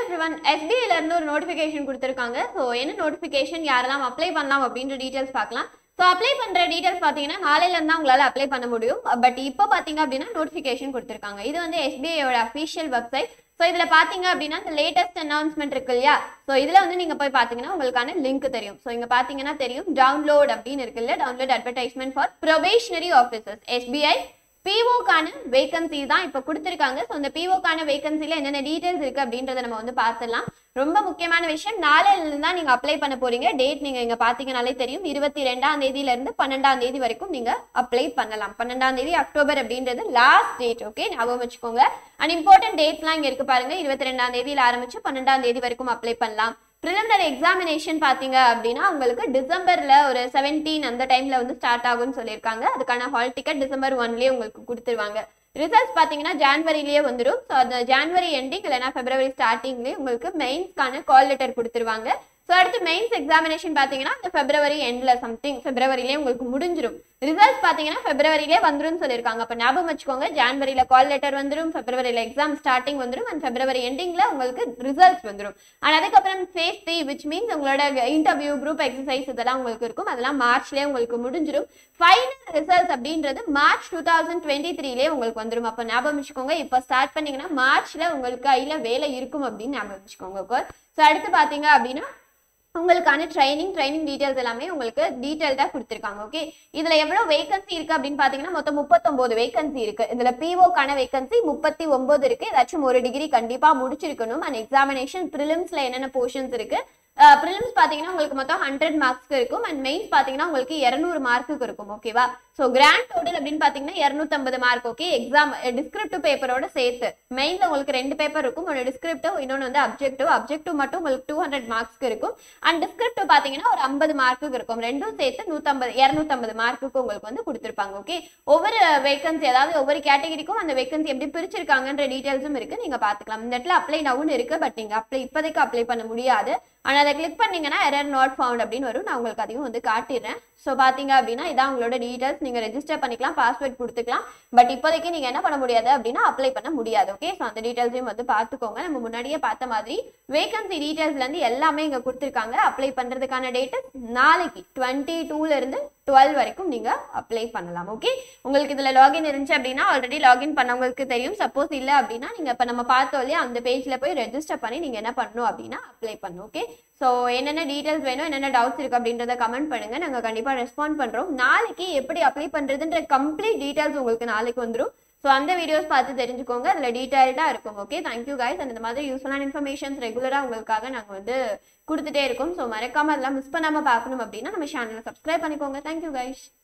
everyone எஸ்பிஐல இருந்து ஒரு notification கொடுத்துருக்காங்க ஸோ என்ன நோட்டிஃபிகேஷன் யாரெல்லாம் அப்ளை பண்ணலாம் அப்படின்ற டீடைல்ஸ் பார்க்கலாம் ஸோ அப்ளை பண்ற டீடைல்ஸ் பார்த்தீங்கன்னா நாளையில இருந்தா உங்களால அப்ளை பண்ண முடியும் பட் இப்போ பார்த்தீங்க அப்படின்னா நோட்டிஃபிகேஷன் கொடுத்துருக்காங்க இது வந்து எஸ்பிஐயோட அஃபிஷியல் வெப்சைட் ஸோ இதுல பாத்தீங்க அப்படின்னா இந்த லேட்டஸ்ட் அனௌன்ஸ்மெண்ட் இருக்கு இல்லையா ஸோ இதுல வந்து நீங்க போய் பாத்தீங்கன்னா உங்களுக்கான லிங்க் தெரியும் ஸோ இங்க பாத்தீங்கன்னா தெரியும் டவுன்லோட் அப்படின்னு இருக்குல்ல download advertisement for probationary officers SBI பிஓக்கான வேகன்சி தான் இப்போ கொடுத்துருக்காங்க ஸோ இந்த பிஓக்கான வேகன்சியில் என்னென்ன டீட்டெயில்ஸ் இருக்குது அப்படின்றத நம்ம வந்து பார்த்துடலாம் ரொம்ப முக்கியமான விஷயம் நாளையில தான் நீங்கள் அப்ளை பண்ண போறீங்க டேட் நீங்கள் இங்கே பார்த்தீங்கனாலே தெரியும் இருபத்தி ரெண்டாம் தேதியிலேருந்து பன்னெண்டாம் தேதி வரைக்கும் நீங்கள் அப்ளை பண்ணலாம் பன்னெண்டாம் தேதி அக்டோபர் அப்படின்றது லாஸ்ட் டேட் ஓகே ஞாபகம் வச்சுக்கோங்க அண்ட் இம்பார்ட்டன்ட் டேட்ஸ்லாம் இங்கே இருக்கு பாருங்க இருபத்தி ரெண்டாம் தேதியில் ஆரம்பிச்சு பன்னெண்டாம் தேதி வரைக்கும் அப்ளை பண்ணலாம் ப்ரிலிமினரி எக்ஸாமினேஷன் பார்த்தீங்க அப்படின்னா உங்களுக்கு டிசம்பர்ல ஒரு செவன்டீன் அந்த டைம்ல வந்து ஸ்டார்ட் ஆகும்னு சொல்லியிருக்காங்க அதுக்கான ஹால் டிக்கெட் டிசம்பர் ஒன்லயே உங்களுக்கு கொடுத்துருவாங்க ரிசல்ட்ஸ் பார்த்தீங்கன்னா ஜான்வரிலேயே வந்துடும் ஸோ அந்த ஜான்வரி எண்டிங் இல்லைனா பிப்ரவரி ஸ்டார்டிங்லேயே உங்களுக்கு மெயின்ஸ்க்கான கால் லெட்டர் கொடுத்துருவாங்க ஸோ அடுத்து மெயின்ஸ் எக்ஸாமினேஷன் பார்த்தீங்கன்னா இந்த பிப்ரவரி எண்ட்ல சம்திங் பிப்ரவரிலேயே உங்களுக்கு முடிஞ்சிடும் ரிசல்ட்ஸ் பார்த்தீங்கன்னா பிப்ரவரியிலே வந்துடும் சொல்லியிருக்காங்க அப்போ ஞாபகம் வச்சுக்கோங்க ஜான்வரியில் கால் லெட்டர் வந்துடும் பிப்ரவரியில் எக்ஸாம் ஸ்டார்டிங் வந்துடும் அண்ட் பிப்ரவரி எண்டிங்கில் உங்களுக்கு ரிசல்ட்ஸ் வந்துடும் அண்ட் அதுக்கப்புறம் ஃபேஸ் த்ரீ விச் மீன்ஸ் உங்களோட இன்டர்வியூ குரூப் எக்ஸசைஸ் இதெல்லாம் உங்களுக்கு இருக்கும் அதெல்லாம் மார்ச்லேயே உங்களுக்கு முடிஞ்சிடும் ஃபைனல் ரிசல்ட்ஸ் அப்படின்றது மார்ச் டூ தௌசண்ட் டுவெண்ட்டி த்ரீலேயே உங்களுக்கு வந்துடும் அப்போ ஞாபகம் வச்சுக்கோங்க இப்போ ஸ்டார்ட் பண்ணீங்கன்னா மார்ச்ல உங்களுக்கு கையில் வேலை இருக்கும் அப்படின்னு ஞாபகம் வச்சுக்கோங்க ஸோ அடுத்து பார்த்தீங்க அப்படின்னா உங்களுக்கான ட்ரைனிங் ட்ரைனிங் டீடைல்ஸ் எல்லாமே உங்களுக்கு டீடைல்டாக கொடுத்துருக்காங்க ஓகே இதுல எவ்வளவு வேகன்சி இருக்கு அப்படின்னு பாத்தீங்கன்னா மொத்தம் முப்பத்தொன்பது வேகன்சி இருக்கு இதுல பிஓக்கான வேகன்சி முப்பத்தி ஒன்பது இருக்கு ஏதாச்சும் ஒரு டிகிரி கண்டிப்பா முடிச்சிருக்கணும் அண்ட் எக்ஸாமினேஷன் ப்ரிலிம்ஸ்ல என்னென்ன போர்ஷன்ஸ் இருக்கு ப்ரிலிம்ஸ் பார்த்தீங்கன்னா உங்களுக்கு மொத்தம் ஹண்ட்ரட் மார்க்ஸ்க்கு இருக்கும் அண்ட் மெயின்ஸ் பார்த்தீங்கன்னா உங்களுக்கு இரநூறு மார்க்குக்கு இருக்கும் ஓகேவா ஸோ கிராண்ட் டோட்டல் அப்படின்னு பார்த்தீங்கன்னா இரநூத்தம்பது மார்க் ஓகே எக்ஸாம் டிஸ்கிரிப்டிவ் பேப்பரோட சேர்த்து மெயினில் உங்களுக்கு ரெண்டு பேப்பர் இருக்கும் ஒன்று டிஸ்கிரிப்டிவ் இன்னொன்று வந்து அப்ஜெக்டிவ் அப்ஜெக்டிவ் மட்டும் உங்களுக்கு டூ ஹண்ட்ரட் மார்க்ஸ்க்கு இருக்கும் அண்ட் டிஸ்கிரிப்டிவ் பார்த்தீங்கன்னா ஒரு ஐம்பது மார்க்குக்கு இருக்கும் ரெண்டும் சேர்த்து நூற்றம்பது இரநூத்தம்பது மார்க்குக்கு உங்களுக்கு வந்து கொடுத்துருப்பாங்க ஓகே ஒவ்வொரு வேகன்சி அதாவது ஒவ்வொரு கேட்டகரிக்கும் அந்த வேகன்சி எப்படி பிரிச்சிருக்காங்கன்ற டீட்டெயில்ஸும் இருக்கு நீங்க பார்த்துக்கலாம் இந்த இடத்துல அப்ளை நவுன்னு இருக்கு பட் நீங்க அப்ளை இப்போதைக்கு அப்ளை பண்ண முடியாது ஆனால் அதை கிளிக் பண்ணீங்கன்னா எரர் நாட் ஃபவுண்ட் அப்படின்னு வரும் நான் உங்களுக்கு அதையும் வந்து காட்டிடுறேன் ஸோ பார்த்தீங்க அப்படின்னா இதான் உங்களோட டீட்டெயில்ஸ் நீங்கள் ரெஜிஸ்டர் பண்ணிக்கலாம் பாஸ்வேர்ட் கொடுத்துக்கலாம் பட் இப்போதைக்கு நீங்கள் என்ன பண்ண முடியாது அப்படின்னா அப்ளை பண்ண முடியாது ஓகே ஸோ அந்த டீட்டெயில்ஸையும் வந்து பார்த்துக்கோங்க நம்ம முன்னாடியே பார்த்த மாதிரி வேகன்சி டீட்டெயில்ஸ்லேருந்து எல்லாமே இங்கே கொடுத்துருக்காங்க அப்ளை பண்ணுறதுக்கான டேட்டு நாளைக்கு டுவெண்ட்டி டூலேருந்து டுவெல் வரைக்கும் நீங்கள் அப்ளை பண்ணலாம் ஓகே உங்களுக்கு இதில் லாகின் இருந்துச்சு அப்படின்னா ஆல்ரெடி லாகின் பண்ணவங்களுக்கு தெரியும் சப்போஸ் இல்லை அப்படின்னா நீங்கள் இப்போ நம்ம பார்த்தோம் இல்லையா அந்த பேஜில் போய் ரெஜிஸ்டர் பண்ணி நீங்கள் என்ன பண்ணணும் அப்படின்னா அப்ளை பண்ணணும் ஓகே ஸோ என்னென்ன டீட்டெயில்ஸ் வேணும் என்னென்ன டவுட்ஸ் இருக்குது அப்படின்றத கமெண்ட் பண்ணுங்க நாங்கள் கண்டிப்பாக ரெஸ்பாண்ட் பண்ணுறோம் நாளைக்கு எப்படி அப்ளை பண்ணுறதுன்ற கம்ப்ளீட் டீட்டெயில்ஸ் உங்களுக்கு நாளைக்கு வந்துடும் ஸோ அந்த வீடியோஸ் பார்த்து தெரிஞ்சுக்கோங்க அதில் டீட்டெயில்டாக இருக்கும் ஓகே தேங்க்யூ கைஸ் அண்ட் இந்த மாதிரி யூஸ்ஃபுல்லான இன்ஃபர்மேஷன்ஸ் ரெகுலராக உங்களுக்காக நாங்கள் வந்து கொடுத்துட்டே இருக்கோம் ஸோ மறக்காம அதெல்லாம் மிஸ் பண்ணாமல் பார்க்கணும் அப்படின்னா நம்ம சேனலை சப்ஸ்கிரைப் பண்ணிக்கோங்க தேங்க்யூ கைஸ்